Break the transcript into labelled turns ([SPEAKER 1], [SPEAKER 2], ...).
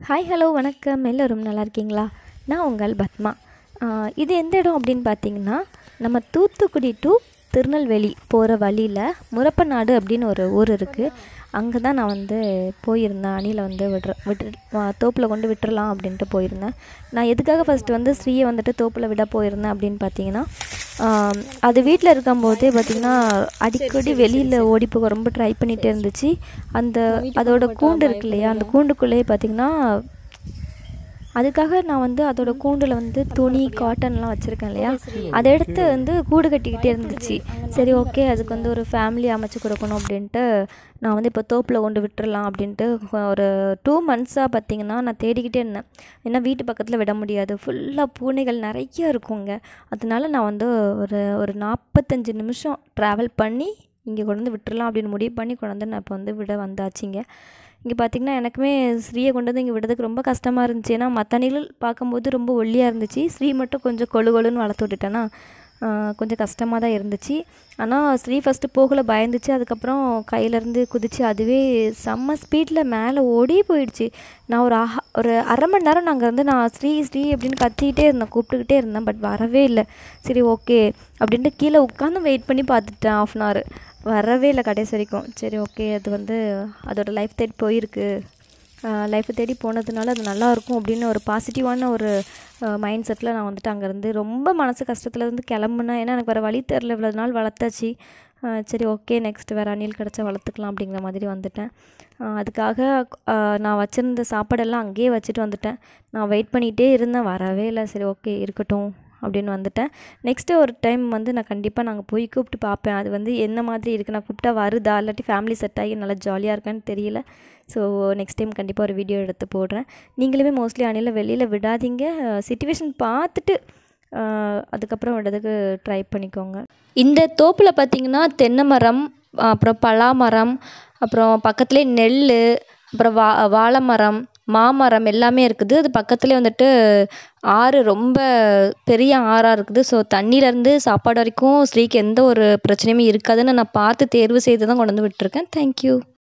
[SPEAKER 1] hi hello வணக்கம் எல்லோரும் நல்லா இருக்கீங்களா நான் உங்கள் பத்மா ஆஹ் இது எந்த இடம் அப்படின்னு பார்த்தீங்கன்னா நம்ம தூத்துக்குடி டு திருநெல்வேலி போகிற வழியில் முரப்பநாடு அப்படின்னு ஒரு ஊர் இருக்குது அங்கே தான் நான் வந்து போயிருந்தேன் அணியில் வந்து விட்ற விட்டு தோப்பில் கொண்டு விட்டுறலாம் அப்படின்ட்டு போயிருந்தேன் நான் எதுக்காக ஃபஸ்ட்டு வந்து ஸ்ரீயை வந்துட்டு தோப்பில் விட போயிருந்தேன் அப்படின்னு பார்த்தீங்கன்னா ஆம், அது வீட்டில் இருக்கும்போதே பார்த்திங்கன்னா அடிக்கடி வெளியில் ஓடி போக ரொம்ப ட்ரை பண்ணிகிட்டே இருந்துச்சு அந்த அதோட கூண்டு இருக்கு இல்லையா அந்த கூண்டுக்குள்ளேயே பார்த்திங்கன்னா அதுக்காக நான் வந்து அதோட கூண்டில் வந்து துணி காட்டன்லாம் வச்சுருக்கேன் இல்லையா அதை எடுத்து வந்து கூடு கட்டிக்கிட்டே இருந்துச்சு சரி ஓகே அதுக்கு வந்து ஒரு ஃபேமிலி அமைச்சு கொடுக்கணும் அப்படின்ட்டு நான் வந்து இப்போ தோப்பில் கொண்டு விட்டுறலாம் அப்படின்ட்டு ஒரு டூ மந்த்ஸாக பார்த்தீங்கன்னா நான் தேடிக்கிட்டே இருந்தேன் ஏன்னா வீட்டு பக்கத்தில் விட முடியாது ஃபுல்லாக பூனைகள் நிறைய இருக்குங்க அதனால நான் வந்து ஒரு ஒரு நாற்பத்தஞ்சு நிமிஷம் ட்ராவல் பண்ணி இங்கே கொண்டு வந்து விட்டுறலாம் அப்படின்னு முடிவு பண்ணி கொண்டு வந்து நான் இப்போ வந்து விட வந்தாச்சுங்க இங்கே பார்த்திங்கன்னா எனக்குமே ஸ்ரீயை கொண்டு வந்து இங்கே விடுறதுக்கு ரொம்ப கஷ்டமாக இருந்துச்சு ஏன்னா மற்ற அணில்கள் பார்க்கும்போது ரொம்ப ஒல்லியாக இருந்துச்சு ஸ்ரீ மட்டும் கொஞ்சம் கொழு கொழுன்னு வளர்த்து விட்டுட்டேன்னா ஆஹ் கொஞ்சம் கஷ்டமாக தான் இருந்துச்சு ஆனால் ஸ்ரீ ஃபஸ்ட்டு போகல பயந்துச்சு அதுக்கப்புறம் கையிலேருந்து குதிச்சு அதுவே செம்ம ஸ்பீடில் மேலே ஓடி போயிடுச்சு நான் ஒரு ஆஹா ஒரு அரை மணி நேரம் நாங்கள் வந்து நான் ஸ்ரீ ஸ்ரீ அப்படின்னு கத்திக்கிட்டே இருந்தேன் கூப்பிட்டுக்கிட்டே இருந்தேன் பட் வரவே இல்லை சரி ஓகே அப்படின்ட்டு கீழே உட்காந்து வெயிட் பண்ணி பார்த்துட்டேன் ஆஃப் அன் ஹவர் வரவே இல்லை கடைசி வரைக்கும் சரி ஓகே அது வந்து அதோட லைஃப் தேடி போயிருக்கு லைஃப்பை தேடி போனதுனால அது நல்லா இருக்கும் அப்படின்னு ஒரு பாசிட்டிவான ஒரு மைண்ட் செட்டில் நான் வந்துட்டு அங்கேருந்து ரொம்ப மனசு கஷ்டத்தில் இருந்து கிளம்புனேன் ஏன்னா எனக்கு வேறு வழி தெரில இவ்வளோ நாள் வளர்த்தாச்சு அஹ் சரி ஓகே நெக்ஸ்ட் வேறு அணில் கிடச்சா வளர்த்துக்கலாம் அப்படிங்கிற மாதிரி வந்துட்டேன் அஹ் அதுக்காக அஹ் நான் வச்சுருந்த சாப்பாடெல்லாம் அங்கேயே வச்சுட்டு வந்துட்டேன் நான் வெயிட் பண்ணிகிட்டே இருந்தேன் வரவே இல்லை சரி ஓகே இருக்கட்டும் அப்படின்னு வந்துட்டேன் நெக்ஸ்ட்டு ஒரு டைம் வந்து நான் கண்டிப்பாக நாங்கள் போய் கூப்பிட்டு பார்ப்பேன் அது வந்து என்ன மாதிரி இருக்குது நான் கூப்பிட்டா வருதா இல்லாட்டி ஃபேமிலி செட் ஆகி நல்லா ஜாலியாக இருக்கான்னு தெரியல ஸோ நெக்ஸ்ட் டைம் கண்டிப்பாக ஒரு வீடியோ எடுத்து போடுறேன் நீங்களுமே மோஸ்ட்லி அணில வெளியில் விடாதீங்க சுச்சுவேஷன் பார்த்துட்டு அஹ், அதுக்கப்புறம் விடுறதுக்கு ட்ரை பண்ணிக்கோங்க இந்த தோப்பில் பார்த்தீங்கன்னா தென்னை மரம் அப்புறம் பலா மரம் அப்புறம் பக்கத்துலேயே நெல் அப்புறம் வா வாழை மரம் மாமரம் எல்லாமே இருக்குது அது பக்கத்துலேயே வந்துட்டு ஆறு ரொம்ப பெரிய ஆறாக இருக்குது ஸோ தண்ணியிலேருந்து சாப்பாடு வரைக்கும் ஸ்ரீக்கு எந்த ஒரு பிரச்சனையுமே இருக்காதுன்னு நான் பார்த்து தேர்வு செய்து தான் கொண்டு வந்து விட்டுருக்கேன் தேங்க்யூ